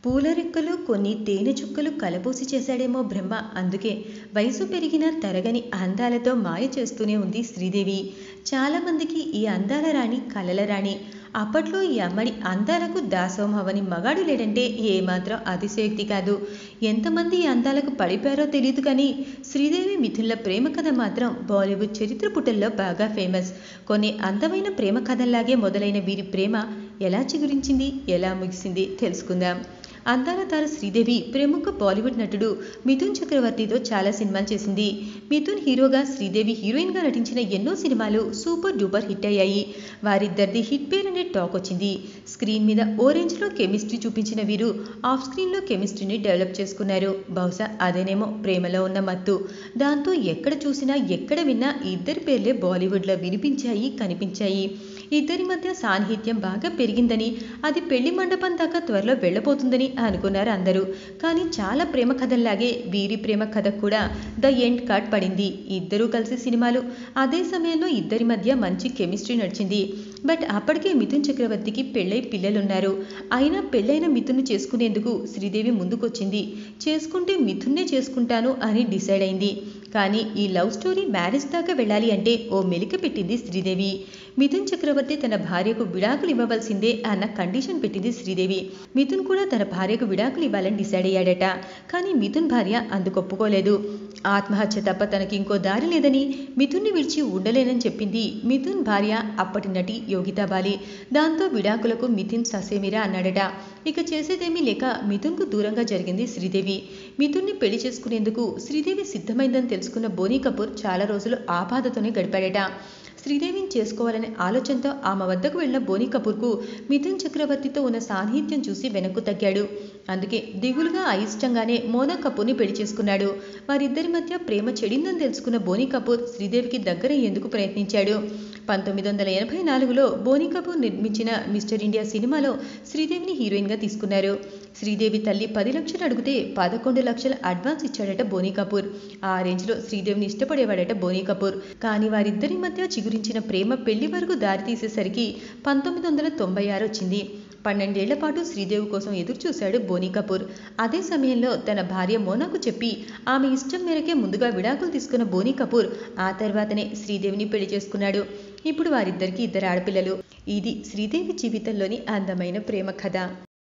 పూలరెక్కలు కొన్ని తేనె చుక్కలు కలబోసి చేశాడేమో బ్రహ్మ అందుకే వయసు పెరిగిన తరగని అందాలతో మాయ చేస్తూనే ఉంది శ్రీదేవి చాలామందికి ఈ అందాల రాణి కలల రాణి అప్పట్లో ఈ అమ్మడి అందాలకు దాసోహం అవని మగాడు లేడంటే ఏమాత్రం అతిశయోక్తి కాదు ఎంతమంది ఈ అందాలకు పడిపోయారో తెలియదు కానీ శ్రీదేవి మిథున్ల ప్రేమ కథ మాత్రం బాలీవుడ్ చరిత్ర పుటల్లో బాగా ఫేమస్ కొన్ని అందమైన ప్రేమ కథల్లాగే మొదలైన వీరి ప్రేమ ఎలా చిగురించింది ఎలా ముగిసింది తెలుసుకుందాం అందాల తార శ్రీదేవి ప్రముఖ బాలీవుడ్ నటుడు మిథున్ చక్రవర్తితో చాలా సినిమాలు చేసింది మిథున్ హీరోగా శ్రీదేవి హీరోయిన్గా నటించిన ఎన్నో సినిమాలు సూపర్ డూపర్ హిట్ అయ్యాయి వారిద్దరిది హిట్ పేర్ అనే టాక్ వచ్చింది స్క్రీన్ మీద ఓ రేంజ్లో కెమిస్ట్రీ చూపించిన వీరు ఆఫ్ స్క్రీన్లో కెమిస్ట్రీని డెవలప్ చేసుకున్నారు బహుశా అదేనేమో ప్రేమలో ఉన్న మత్తు దాంతో ఎక్కడ చూసినా ఎక్కడ విన్నా ఇద్దరి పేర్లే బాలీవుడ్లో వినిపించాయి కనిపించాయి ఇద్దరి మధ్య సాన్నిహిత్యం బాగా పెరిగిందని అది పెళ్లి మండపం దాకా త్వరలో వెళ్ళబోతుందని అనుకున్నారు అందరూ కానీ చాలా ప్రేమ కథల్లాగే వీరి ప్రేమ కథ కూడా ద ఎండ్ కార్డ్ పడింది ఇద్దరూ కలిసి సినిమాలు అదే సమయంలో ఇద్దరి మధ్య మంచి కెమిస్ట్రీ నడిచింది బట్ అప్పటికే మిథున్ చక్రవర్తికి పెళ్ళై పిల్లలున్నారు అయినా పెళ్ళైన మిథున్ను చేసుకునేందుకు శ్రీదేవి ముందుకొచ్చింది చేసుకుంటే మిథున్నే చేసుకుంటాను అని డిసైడ్ అయింది కానీ ఈ లవ్ స్టోరీ మ్యారేజ్ దాకా వెళ్ళాలి అంటే ఓ మెలిక పెట్టింది శ్రీదేవి మిథున్ చక్రవర్తి తన భార్యకు విడాకులు ఇవ్వవలసిందే అన్న కండిషన్ పెట్టింది శ్రీదేవి మిథున్ కూడా తన భార్యకు విడాకులు ఇవ్వాలని డిసైడ్ అయ్యాడట కానీ మిథున్ భార్య అందుకొప్పుకోలేదు ఆత్మహత్య తప్ప తనకి ఇంకో దారి లేదని మిథున్ని విడిచి ఉండలేనని చెప్పింది మిథున్ భార్య అప్పటి నటి యోగితా బాలి దాంతో విడాకులకు మిథున్ ససేమిరా అన్నాడట ఇక చేసేదేమీ లేక మిథున్కు దూరంగా జరిగింది శ్రీదేవి మిథున్ని పెళ్లి చేసుకునేందుకు శ్రీదేవి సిద్ధమైందని తెలుసుకున్న బోనీ కపూర్ చాలా రోజులు ఆ బాధతోనే గడిపాడట శ్రీదేవిని చేసుకోవాలనే ఆలోచనతో ఆమె వద్దకు వెళ్ళిన బోనీ కపూర్కు మిథున్ చక్రవర్తితో ఉన్న సాన్నిహిత్యం చూసి వెనక్కు తగ్గాడు అందుకే దిగులుగా అయిష్టంగానే మోనా కపూర్ని పెళ్లి చేసుకున్నాడు వారిద్దరి మధ్య ప్రేమ చెడిందని తెలుసుకున్న బోనీ కపూర్ శ్రీదేవికి దగ్గర ఎందుకు ప్రయత్నించాడు పంతొమ్మిది వందల ఎనభై నాలుగులో బోనీ కపూర్ నిర్మించిన మిస్టర్ ఇండియా సినిమాలో శ్రీదేవిని హీరోయిన్గా తీసుకున్నారు శ్రీదేవి తల్లి పది లక్షలు అడిగితే పదకొండు లక్షల అడ్వాన్స్ ఇచ్చాడట బోనీ కపూర్ ఆ రేంజ్లో శ్రీదేవిని ఇష్టపడేవాడట బోనీ కపూర్ కానీ వారిద్దరి మధ్య చిగురించిన ప్రేమ పెళ్లి వరకు దారితీసేసరికి పంతొమ్మిది వందల తొంభై ఆరు వచ్చింది పన్నెండేళ్ల పాటు శ్రీదేవి కోసం ఎదురు చూశాడు బోనీ కపూర్ అదే సమయంలో తన భార్య మోనాకు చెప్పి ఆమె ఇష్టం మేరకే ముందుగా విడాకులు తీసుకున్న బోనీ కపూర్ ఆ తర్వాతనే శ్రీదేవిని పెళ్లి చేసుకున్నాడు ఇప్పుడు వారిద్దరికీ ఇద్దరు ఆడపిల్లలు ఇది శ్రీదేవి జీవితంలోని అందమైన ప్రేమ కథ